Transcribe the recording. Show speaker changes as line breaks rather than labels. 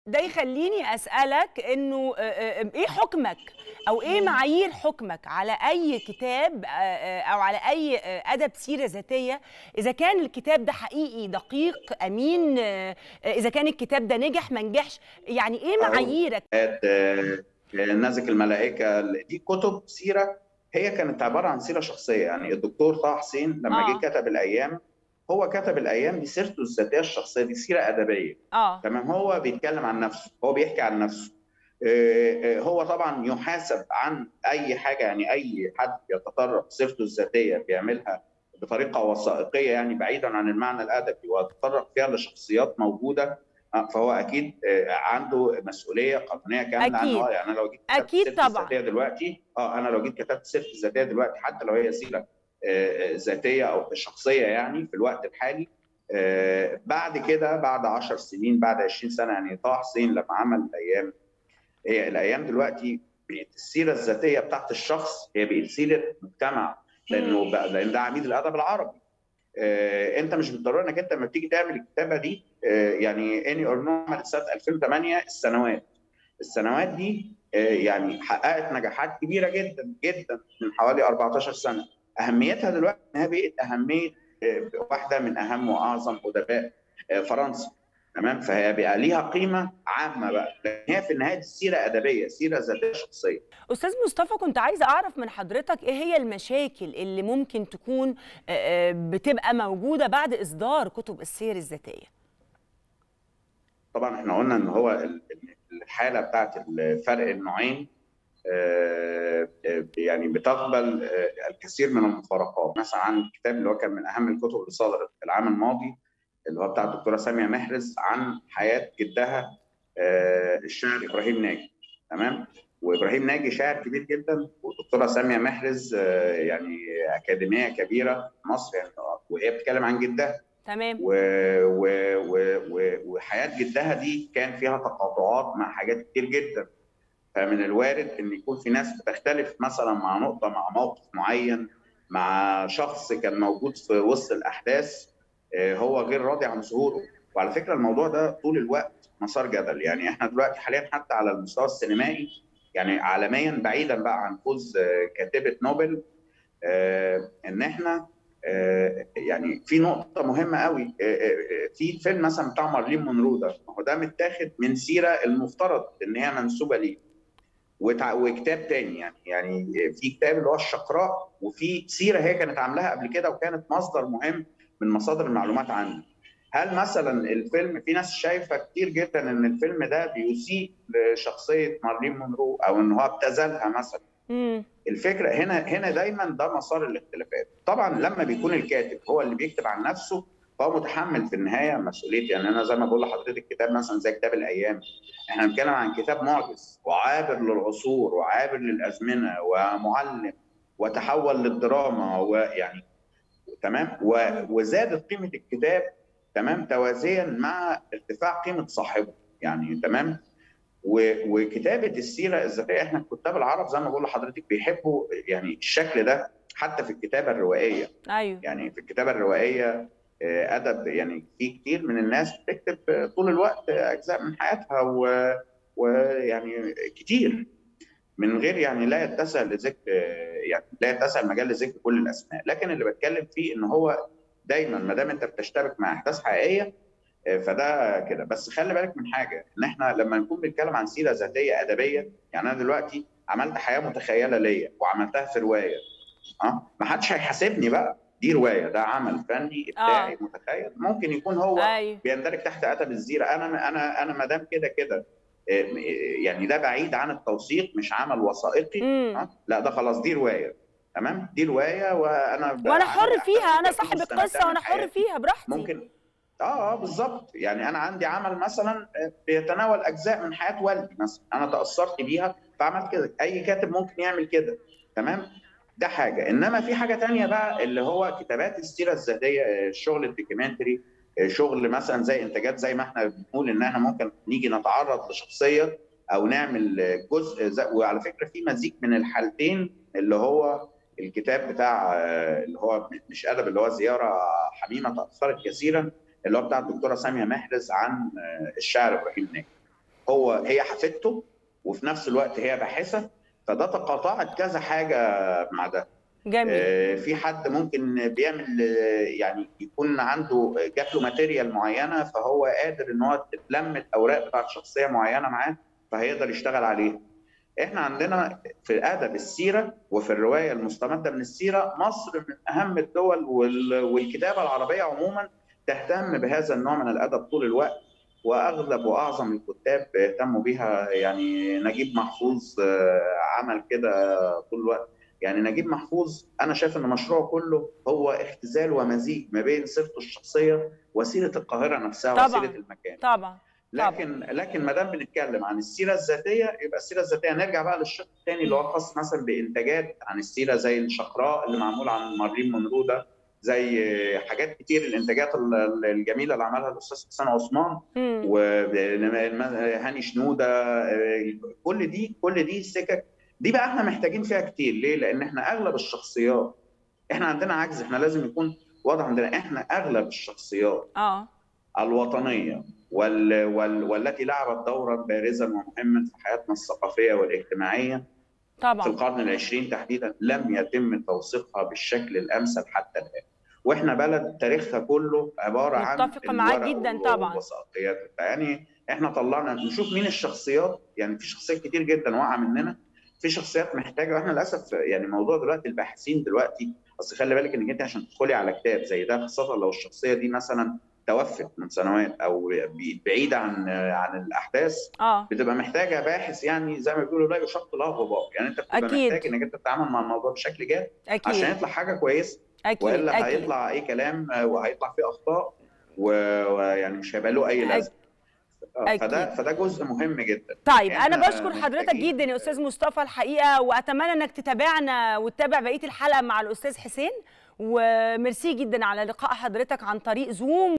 ده يخليني اسالك انه آه، آه، ايه حكمك او ايه معايير حكمك على اي كتاب آه، آه، او على اي آه، ادب سيره ذاتيه اذا كان الكتاب ده حقيقي دقيق امين آه، آه، اذا كان الكتاب ده نجح ما نجحش يعني ايه معاييرك
آه، نازك الملائكه دي كتب سيره هي كانت عباره عن سيره شخصيه يعني الدكتور طه حسين لما
آه.
جه كتب الايام هو كتب الايام دي سيرته الذاتيه الشخصيه دي سيره ادبيه
اه
تمام هو بيتكلم عن نفسه هو بيحكي عن نفسه آه، آه، هو طبعا يحاسب عن اي حاجه يعني اي حد يتطرق سيرته الذاتيه بيعملها بطريقه وثائقيه يعني بعيدا عن المعنى الادبي ويتطرق فيها لشخصيات موجوده آه، فهو اكيد آه، عنده مسؤوليه قانونيه كامله
أكيد.
عنه يعني انا لو جيت كتبت
أكيد
سيرتي
طبعاً.
الذاتيه دلوقتي اه انا لو جيت كتبت سيرتي الذاتيه دلوقتي حتى لو هي سيره آه، آه، ذاتيه او شخصيه يعني في الوقت الحالي آه، بعد كده بعد 10 سنين بعد 20 سنه يعني طه حسين لما عمل الايام هي الايام دلوقتي بقت السيره الذاتيه بتاعت الشخص هي بقت سيره مجتمع لانه بقى لان ده عميد الادب العربي آه، انت مش بالضروره انك انت لما بتيجي تعمل الكتابه دي آه، يعني اني اور نو عملت سنه 2008 السنوات السنوات دي آه، يعني حققت نجاحات كبيره جدا جدا من حوالي 14 سنه اهميتها دلوقتي انها بقت اهميه آه، واحده من اهم واعظم ادباء آه، فرنسا تمام فهي بقى ليها قيمه عامه بقى لان هي في النهايه دي سيره ادبيه سيره ذاتيه شخصيه
استاذ مصطفى كنت عايزه اعرف من حضرتك ايه هي المشاكل اللي ممكن تكون آه، آه، بتبقى موجوده بعد اصدار كتب السير الذاتيه
طبعا احنا قلنا ان هو ال- ال- الحاله بتاعت الفرق النوعين آه، آه، يعني بتقبل آه، الكثير من المفارقات مثلا عن الكتاب اللي هو كان من اهم الكتب اللي صدرت العام الماضي اللي هو بتاع الدكتوره ساميه محرز عن حياه جدها آه، الشاعر ابراهيم ناجي تمام وابراهيم ناجي شاعر كبير جدا والدكتوره ساميه محرز آه، يعني اكاديميه كبيره في مصر يعني وهي بتتكلم عن جدها
تمام
و... و... و... و... وحياه جدها دي كان فيها تقاطعات مع حاجات كتير جدا فمن الوارد ان يكون في ناس بتختلف مثلا مع نقطه مع موقف معين مع شخص كان موجود في وسط الاحداث آه، هو غير راضي عن ظهوره وعلى فكره الموضوع ده طول الوقت مسار جدل يعني احنا دلوقتي حاليا حتى على المستوى السينمائي يعني عالميا بعيدا بقى عن فوز آه، كاتبه نوبل آه، ان احنا آه، يعني في نقطة مهمة قوي آه، آه، آه، في فيلم مثلا بتاع مارلين مونرو ده ما هو ده متاخد من سيرة المفترض إن هي منسوبة ليه وتع- وكتاب تاني يعني يعني في كتاب اللي هو الشقراء وفي سيرة هي كانت عاملاها قبل كده وكانت مصدر مهم من مصادر المعلومات عنه هل مثلا الفيلم في ناس شايفة كتير جدا إن الفيلم ده بيسيء لشخصية مارلين مونرو أو إن هو ابتذلها مثلا
مم.
الفكره هنا هنا دايما ده مسار الاختلافات طبعا لما بيكون الكاتب هو اللي بيكتب عن نفسه فهو متحمل في النهايه مسؤوليه يعني انا زي ما بقول لحضرتك كتاب مثلا زي كتاب الايام احنا بنتكلم عن كتاب معجز وعابر للعصور وعابر للازمنه ومعلم وتحول للدراما ويعني تمام و- وزادت قيمه الكتاب تمام توازيا مع ارتفاع قيمه صاحبه يعني تمام و- وكتابه السيره الذاتيه احنا الكتاب العرب زي ما بقول لحضرتك بيحبوا يعني الشكل ده حتى في الكتابه الروائيه
ايوه
يعني في الكتابه الروائيه آه، ادب يعني في كتير من الناس بتكتب آه، طول الوقت اجزاء من حياتها و- ويعني كتير من غير يعني لا يتسع لذكر آه، يعني لا يتسع المجال لذكر كل الاسماء لكن اللي بتكلم فيه ان هو دايما ما دام انت بتشتبك مع احداث حقيقيه آه، فده كده بس خلي بالك من حاجه ان احنا لما نكون بنتكلم عن سيره ذاتيه ادبيه يعني انا دلوقتي عملت حياه متخيله ليا وعملتها في روايه اه ما حدش هيحاسبني بقى دي روايه ده عمل فني ابداعي متخيل ممكن يكون هو
ايوه
بيندرج تحت ادب الزيره انا انا انا ما دام كده كده آه، يعني ده بعيد عن التوثيق مش عمل وثائقي
مم.
آه، لا ده خلاص دي روايه تمام دي روايه وانا ب-
وانا
عندي
حر
أحداث
فيها انا
كتير
صاحب
مستمتعة
القصه وانا
من
حر
حياتي.
فيها براحتي
ممكن اه اه بالظبط يعني انا عندي عمل مثلا آه، بيتناول اجزاء من حياه والدي مثلا انا تاثرت بيها فعملت كده اي كاتب ممكن يعمل كده تمام ده حاجه انما في حاجه تانية بقى اللي هو كتابات السيره الذاتيه آه، الشغل الدوكيومنتري آه، شغل مثلا زي انتاجات زي ما احنا بنقول ان احنا ممكن نيجي نتعرض لشخصيه او نعمل آه، جزء زي وعلى فكره في مزيج من الحالتين اللي هو الكتاب بتاع آه، اللي هو مش ادب اللي هو زياره حميمه تاثرت كثيرا اللي هو بتاع الدكتوره ساميه محرز عن آه، الشاعر ابراهيم ناجي هو هي حفيدته وفي نفس الوقت هي باحثه فده تقاطعت كذا حاجه مع ده
جميل
آه، في حد ممكن بيعمل آه، يعني يكون عنده جات له ماتيريال معينه فهو قادر ان هو تتلم الاوراق بتاعت شخصيه معينه معاه فهيقدر يشتغل عليها. احنا عندنا في ادب السيره وفي الروايه المستمده من السيره مصر من اهم الدول وال- والكتابه العربيه عموما تهتم بهذا النوع من الادب طول الوقت واغلب واعظم الكتاب اهتموا بيها يعني نجيب محفوظ آه، عمل كده طول الوقت يعني نجيب محفوظ انا شايف ان مشروعه كله هو اختزال ومزيج ما بين سيرته الشخصيه وسيره القاهره نفسها
طبعاً.
وسيره المكان
طبعا
لكن لكن ما دام بنتكلم عن السيره الذاتيه يبقى السيره الذاتيه نرجع بقى للشق الثاني اللي هو خاص مثلا بانتاجات عن السيره زي الشقراء اللي معمول عن مارلين مونرو ده زي حاجات كتير الانتاجات ال- الجميله اللي عملها الاستاذ حسين عثمان
مم.
وهاني شنوده كل دي كل دي سكك دي بقى احنا محتاجين فيها كتير ليه؟ لان احنا اغلب الشخصيات احنا عندنا عجز احنا لازم يكون واضح عندنا احنا اغلب الشخصيات
اه
الوطنيه وال... وال... والتي لعبت دورا بارزا ومهما في حياتنا الثقافيه والاجتماعيه في
طبعا
القرن العشرين تحديدا لم يتم توثيقها بالشكل الامثل حتى الان واحنا بلد تاريخها كله عباره عن
متفقة معاك
الورق
جداً
وال-
طبعاً.
والوثائقيات يعني احنا طلعنا نشوف مين الشخصيات يعني في شخصيات كتير جدا واقعه مننا في شخصيات محتاجه واحنا للاسف يعني موضوع دلوقتي الباحثين دلوقتي اصل خلي بالك انك انت عشان تدخلي على كتاب زي ده خاصه لو الشخصيه دي مثلا توفت من سنوات او بعيده عن عن الاحداث
اه
بتبقى محتاجه باحث يعني زي ما بيقولوا لا يشق له غبار يعني انت بتبقى
أكيد.
محتاج انك انت تتعامل مع الموضوع بشكل جاد عشان
اكيد
يطلع حاجه كويسه
اكيد
والا
اكيد
هيطلع اي كلام آه، وهيطلع فيه اخطاء و- ويعني مش هيبقى له اي
أك-
لازمه آه، فده
أكيد.
فده جزء مهم جدا
طيب
إحنا
انا بشكر حضرتك
محتاجين-
جدا يا استاذ مصطفى الحقيقه واتمنى انك تتابعنا وتتابع بقيه الحلقه مع الاستاذ حسين وميرسي جدا على لقاء حضرتك عن طريق زوم